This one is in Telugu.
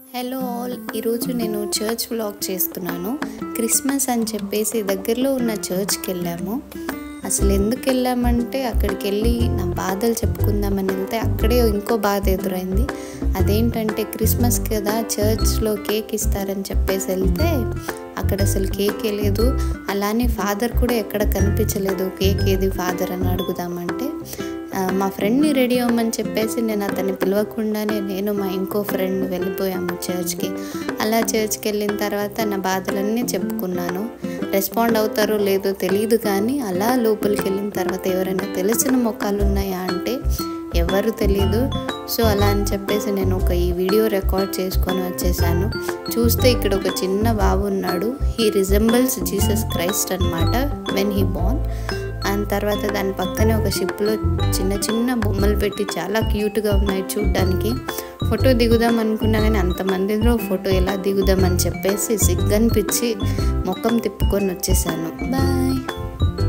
హలో ఆల్ ఈరోజు నేను చర్చ్ వ్లాగ్ చేస్తున్నాను క్రిస్మస్ అని చెప్పేసి దగ్గరలో ఉన్న చర్చ్కి వెళ్ళాము అసలు ఎందుకు వెళ్ళామంటే అక్కడికి వెళ్ళి నా బాధలు చెప్పుకుందామని వెళ్తే అక్కడే ఇంకో బాధ ఎదురైంది అదేంటంటే క్రిస్మస్ కదా చర్చ్లో కేక్ ఇస్తారని చెప్పేసి వెళ్తే అక్కడ అసలు కేకే లేదు అలానే ఫాదర్ కూడా ఎక్కడ కనిపించలేదు కేక్ ఏది ఫాదర్ అని అడుగుదామంటే ఆ, మా ఫ్రెండ్ని రెడీ అవ్వమని చెప్పేసి నేను అతన్ని పిలవకుండానే నేను మా ఇంకో ఫ్రెండ్ వెళ్ళిపోయాము చర్చ్కి అలా చర్చ్కి వెళ్ళిన తర్వాత నా బాధలన్నీ చెప్పుకున్నాను రెస్పాండ్ అవుతారో లేదో తెలియదు కానీ అలా లోపలికి వెళ్ళిన తర్వాత ఎవరైనా తెలిసిన మొక్కలు ఉన్నాయా అంటే ఎవరు తెలియదు సో అలా అని చెప్పేసి నేను ఒక ఈ వీడియో రికార్డ్ చేసుకొని వచ్చేసాను చూస్తే ఇక్కడ ఒక చిన్న బాబు ఉన్నాడు హీ రిజంబల్స్ జీసస్ క్రైస్ట్ అనమాట వెన్ హీ బోర్న్ అండ్ తర్వాత దాని పక్కనే ఒక షిప్లో చిన్న చిన్న బొమ్మలు పెట్టి చాలా క్యూట్గా ఉన్నాయి చూడ్డానికి ఫోటో దిగుదాం అనుకున్నా కానీ అంతమందిలో ఫోటో ఎలా దిగుదామని చెప్పేసి సిగ్గనిపించి ముఖం తిప్పుకొని వచ్చేసాను బాయ్